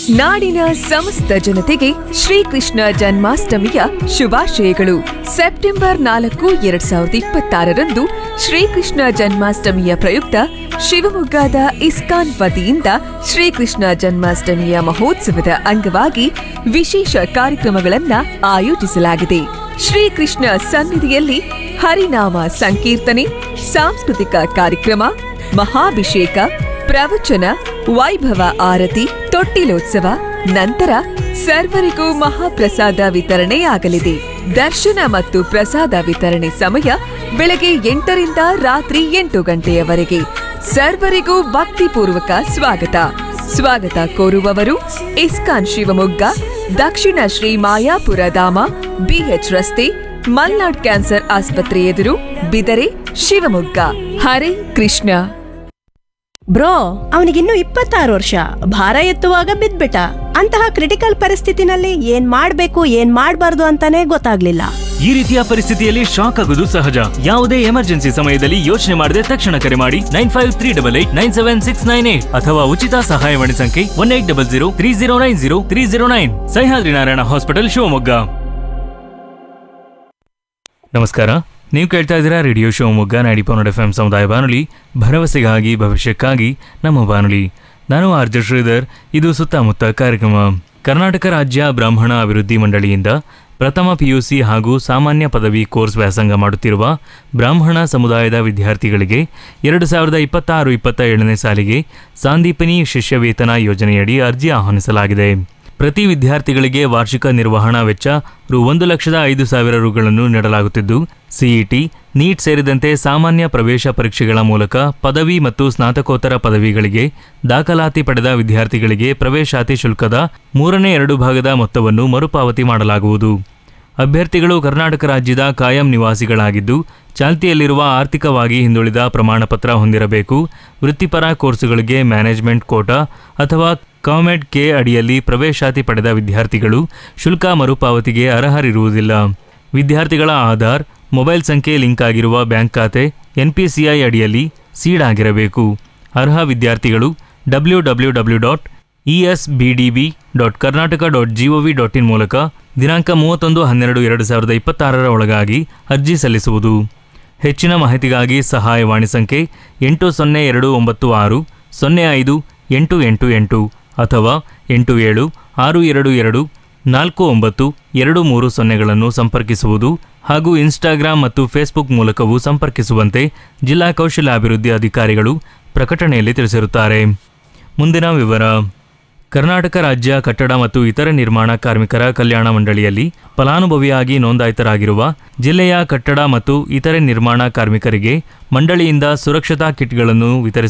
ನಾಡಿನ ಸಮಸ್ತ ಜನತೆಗೆ ಶ್ರೀಕೃಷ್ಣ ಜನ್ಮಾಷ್ಟಮಿಯ ಶುಭಾಶಯಗಳು ಸೆಪ್ಟೆಂಬರ್ ನಾಲ್ಕು ಎರಡ್ ಸಾವಿರದ ಇಪ್ಪತ್ತಾರರಂದು ಶ್ರೀಕೃಷ್ಣ ಜನ್ಮಾಷ್ಟಮಿಯ ಪ್ರಯುಕ್ತ ಶಿವಮೊಗ್ಗದ ಇಸ್ಕಾನ್ ವತಿಯಿಂದ ಶ್ರೀಕೃಷ್ಣ ಜನ್ಮಾಷ್ಟಮಿಯ ಮಹೋತ್ಸವದ ಅಂಗವಾಗಿ ವಿಶೇಷ ಕಾರ್ಯಕ್ರಮಗಳನ್ನ ಆಯೋಜಿಸಲಾಗಿದೆ ಶ್ರೀಕೃಷ್ಣ ಸನ್ನಿಧಿಯಲ್ಲಿ ಹರಿನಾಮ ಸಂಕೀರ್ತನೆ ಸಾಂಸ್ಕೃತಿಕ ಕಾರ್ಯಕ್ರಮ ಮಹಾಭಿಷೇಕ ಪ್ರವಚನ ವೈಭವ ಆರತಿ ತೊಟ್ಟಿಲೋತ್ಸವ ನಂತರ ಸರ್ವರಿಗೂ ಮಹಾಪ್ರಸಾದ ವಿತರಣೆಯಾಗಲಿದೆ ದರ್ಶನ ಮತ್ತು ಪ್ರಸಾದ ವಿತರಣೆ ಸಮಯ ಬೆಳಗ್ಗೆ ಎಂಟರಿಂದ ರಾತ್ರಿ ಎಂಟು ಗಂಟೆಯವರೆಗೆ ಸರ್ವರಿಗೂ ಭಕ್ತಿಪೂರ್ವಕ ಸ್ವಾಗತ ಸ್ವಾಗತ ಕೋರುವವರು ಇಸ್ಕಾನ್ ಶಿವಮೊಗ್ಗ ದಕ್ಷಿಣ ಶ್ರೀ ಮಾಯಾಪುರ ಧಾಮ ಬಿಎಚ್ ರಸ್ತೆ ಮಲ್ನಾಡ್ ಕ್ಯಾನ್ಸರ್ ಆಸ್ಪತ್ರೆ ಎದುರು ಬಿದರೆ ಶಿವಮೊಗ್ಗ ಹರೇ ಕೃಷ್ಣ ಬ್ರೋ ಅವನಿಗಿನ್ನು ಇಪ್ಪತ್ತಾರು ವರ್ಷ ಭಾರ ಎತ್ತುವಾಗ ಬಿದ್ಬಿಟ್ಟ ಅಂತಹ ಕ್ರಿಟಿಕಲ್ ಪರಿಸ್ಥಿತಿನಲ್ಲಿ ಏನ್ ಮಾಡ್ಬೇಕು ಏನ್ ಮಾಡ್ಬಾರ್ದು ಅಂತಾನೆ ಗೊತ್ತಾಗ್ಲಿಲ್ಲ ಈ ರೀತಿಯ ಪರಿಸ್ಥಿತಿಯಲ್ಲಿ ಶಾಕ್ ಆಗುವುದು ಸಹಜ ಯಾವುದೇ ಎಮರ್ಜೆನ್ಸಿ ಸಮಯದಲ್ಲಿ ಯೋಚನೆ ಮಾಡದೆ ತಕ್ಷಣ ಕರೆ ಮಾಡಿ nine five three double eight nine seven six nine eight ಅಥವಾ ಉಚಿತ ಸಹಾಯವಾಣಿ ಸಂಖ್ಯೆ one eight double zero three zero nine zero three zero nine Sahyadri Narayana hospital Shivamogga ನಮಸ್ಕಾರ ನೀವು ಕೇಳ್ತಾ ಇದ್ದೀರಾ ರೇಡಿಯೋ ಶಿವಮೊಗ್ಗ ನಾಡಿ ಪೌನಡ್ ಎಫ್ ಎಂ ಸಮುದಾಯ ಬಾನುಲಿ ಭರವಸೆಗಾಗಿ ಭವಿಷ್ಯಕ್ಕಾಗಿ ನಮ್ಮ ಬಾನುಲಿ ನಾನು ಆರ್ಜ ಶ್ರೀಧರ್ ಇದು ಸುತ್ತಮುತ್ತ ಕಾರ್ಯಕ್ರಮ ಕರ್ನಾಟಕ ರಾಜ್ಯ ಬ್ರಾಹ್ಮಣ ಅಭಿವೃದ್ಧಿ ಮಂಡಳಿಯಿಂದ ಪ್ರಥಮ ಪಿಯುಸಿ ಹಾಗೂ ಸಾಮಾನ್ಯ ಪದವಿ ಕೋರ್ಸ್ ವ್ಯಾಸಂಗ ಮಾಡುತ್ತಿರುವ ಬ್ರಾಹ್ಮಣ ಸಮುದಾಯದ ವಿದ್ಯಾರ್ಥಿಗಳಿಗೆ ಎರಡು ಸಾವಿರದ ಇಪ್ಪತ್ತಾರು ಇಪ್ಪತ್ತ ಏಳನೇ ಸಾಲಿಗೆ ಸಾಂದೀಪನಿ ಶಿಷ್ಯ ವೇತನ ಯೋಜನೆಯಡಿ ಅರ್ಜಿ ಆಹ್ವಾನಿಸಲಾಗಿದೆ ಪ್ರತಿ ವಿದ್ಯಾರ್ಥಿಗಳಿಗೆ ವಾರ್ಷಿಕ ನಿರ್ವಹಣಾ ವೆಚ್ಚ ರು ಒಂದು ಲಕ್ಷದ ಐದು ಸಾವಿರ ರುಗಳನ್ನು ನೀಡಲಾಗುತ್ತಿದ್ದು ಸಿಇಟಿ ನೀಟ್ ಸೇರಿದಂತೆ ಸಾಮಾನ್ಯ ಪ್ರವೇಶ ಪರೀಕ್ಷೆಗಳ ಮೂಲಕ ಪದವಿ ಮತ್ತು ಸ್ನಾತಕೋತ್ತರ ಪದವಿಗಳಿಗೆ ದಾಖಲಾತಿ ಪಡೆದ ವಿದ್ಯಾರ್ಥಿಗಳಿಗೆ ಪ್ರವೇಶಾತಿ ಶುಲ್ಕದ ಮೂರನೇ ಎರಡು ಭಾಗದ ಮೊತ್ತವನ್ನು ಮರುಪಾವತಿ ಮಾಡಲಾಗುವುದು ಅಭ್ಯರ್ಥಿಗಳು ಕರ್ನಾಟಕ ರಾಜ್ಯದ ಕಾಯಂ ನಿವಾಸಿಗಳಾಗಿದ್ದು ಚಾಲ್ತಿಯಲ್ಲಿರುವ ಆರ್ಥಿಕವಾಗಿ ಹಿಂದುಳಿದ ಪ್ರಮಾಣಪತ್ರ ಹೊಂದಿರಬೇಕು ವೃತ್ತಿಪರ ಕೋರ್ಸುಗಳಿಗೆ ಮ್ಯಾನೇಜ್ಮೆಂಟ್ ಕೋಟಾ ಅಥವಾ ಕಾಮೆಡ್ ಕೆ ಅಡಿಯಲ್ಲಿ ಪ್ರವೇಶಾತಿ ಪಡೆದ ವಿದ್ಯಾರ್ಥಿಗಳು ಶುಲ್ಕ ಮರುಪಾವತಿಗೆ ಅರ್ಹರಿರುವುದಿಲ್ಲ ವಿದ್ಯಾರ್ಥಿಗಳ ಆಧಾರ್ ಮೊಬೈಲ್ ಸಂಖ್ಯೆ ಲಿಂಕ್ ಆಗಿರುವ ಬ್ಯಾಂಕ್ ಖಾತೆ ಎನ್ಪಿಸಿಐ ಅಡಿಯಲ್ಲಿ ಸೀಡ್ ಆಗಿರಬೇಕು ಅರ್ಹ ವಿದ್ಯಾರ್ಥಿಗಳು W W W dot ESBDB dot Karnataka dot GOV dot in ಮೂಲಕ ದಿನಾಂಕ ಮೂವತ್ತೊಂದು ಹನ್ನೆರಡು ಎರಡು ಸಾವಿರದ ಇಪ್ಪತ್ತಾರರ ಒಳಗಾಗಿ ಅರ್ಜಿ ಸಲ್ಲಿಸುವುದು ಹೆಚ್ಚಿನ ಮಾಹಿತಿಗಾಗಿ ಸಹಾಯವಾಣಿ ಸಂಖ್ಯೆ ಎಂಟು ಸೊನ್ನೆ ಎರಡು ಒಂಬತ್ತು ಆರು ಸೊನ್ನೆ ಐದು ಎಂಟು ಎಂಟು ಎಂಟು ಅಥವಾ ಎಂಟು ಏಳು ಆರು ಎರಡು ಎರಡು ನಾಲ್ಕು ಒಂಬತ್ತು ಎರಡು ಮೂರು ಸೊನ್ನೆಗಳನ್ನು ಸಂಪರ್ಕಿಸುವುದು ಹಾಗೂ ಇನ್ಸ್ಟಾಗ್ರಾಂ ಮತ್ತು ಫೇಸ್ಬುಕ್ ಮೂಲಕವೂ ಸಂಪರ್ಕಿಸುವಂತೆ ಜಿಲ್ಲಾ ಕೌಶಲ್ಯಾಭಿವೃದ್ಧಿ ಅಧಿಕಾರಿಗಳು ಪ್ರಕಟಣೆಯಲ್ಲಿ ತಿಳಿಸಿರುತ್ತಾರೆ ಮುಂದಿನ ವಿವರ ಕರ್ನಾಟಕ ರಾಜ್ಯ ಕಟ್ಟಡ ಮತ್ತು ಇತರೆ ನಿರ್ಮಾಣ ಕಾರ್ಮಿಕರ ಕಲ್ಯಾಣ ಮಂಡಳಿಯಲ್ಲಿ ಫಲಾನುಭವಿಯಾಗಿ ನೋಂದಾಯಿತರಾಗಿರುವ ಜಿಲ್ಲೆಯ ಕಟ್ಟಡ ಮತ್ತು ಇತರೆ ನಿರ್ಮಾಣ ಕಾರ್ಮಿಕರಿಗೆ ಮಂಡಳಿಯಿಂದ ಸುರಕ್ಷತಾ ಕಿಟ್ಗಳನ್ನು ವಿತರಿಸ